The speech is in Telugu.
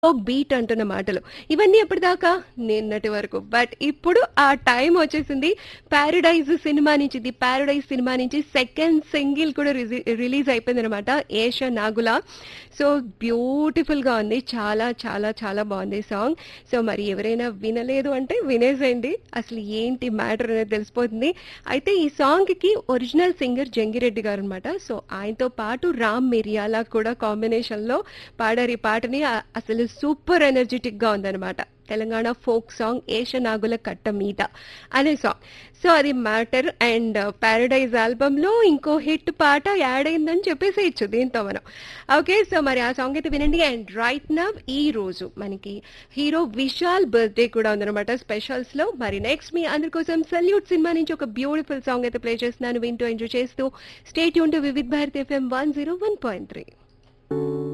బీట్ అంటున్న మాటలు ఇవన్నీ ఎప్పటిదాకా నిన్నటి వరకు బట్ ఇప్పుడు ఆ టైం వచ్చేసింది ప్యారడైజ్ సినిమా నుంచి ది ప్యారడైజ్ సినిమా నుంచి సెకండ్ సింగిల్ కూడా రిలీజ్ అయిపోయింది అనమాట ఏష నాగుల సో బ్యూటిఫుల్ గా ఉంది చాలా చాలా చాలా బాగుంది సాంగ్ సో మరి ఎవరైనా వినలేదు అంటే వినేసేయండి అసలు ఏంటి మ్యాటర్ అనేది తెలిసిపోతుంది అయితే ఈ సాంగ్ కి ఒరిజినల్ సింగర్ జంగిరెడ్డి గారు అనమాట సో ఆయనతో పాటు రామ్ మిరియాల కూడా కాంబినేషన్ లో పాడారు ఈ పాటని ఆ- అసలు సూపర్ ఎనర్జెటిక్ గా ఉందన్నమాట తెలంగాణ ఫోక్ సాంగ్ ఏష నాగుల కట్ట మీద అనే సాంగ్ సో అది మ్యాటర్ అండ్ ప్యారడైజ్ ఆల్బమ్ లో ఇంకో హిట్ పాట యాడ్ అయిందని చెప్పేసేయచ్చు దీంతో మనం ఓకే సో మరి ఆ సాంగ్ అయితే వినండి అండ్ రైట్ నవ్ ఈ రోజు మనకి హీరో విశాల్ బర్త్డే కూడా ఉందన్నమాట స్పెషల్స్ లో మరి నెక్స్ట్ మీ అందరి కోసం సల్యూట్ సినిమా నుంచి ఒక బ్యూటిఫుల్ సాంగ్ అయితే ప్లే చేస్తున్నాను వింటూ ఎంజాయ్ చేస్తూ స్టేట్ యూన్ to Vividh Bharat FM one zero one point three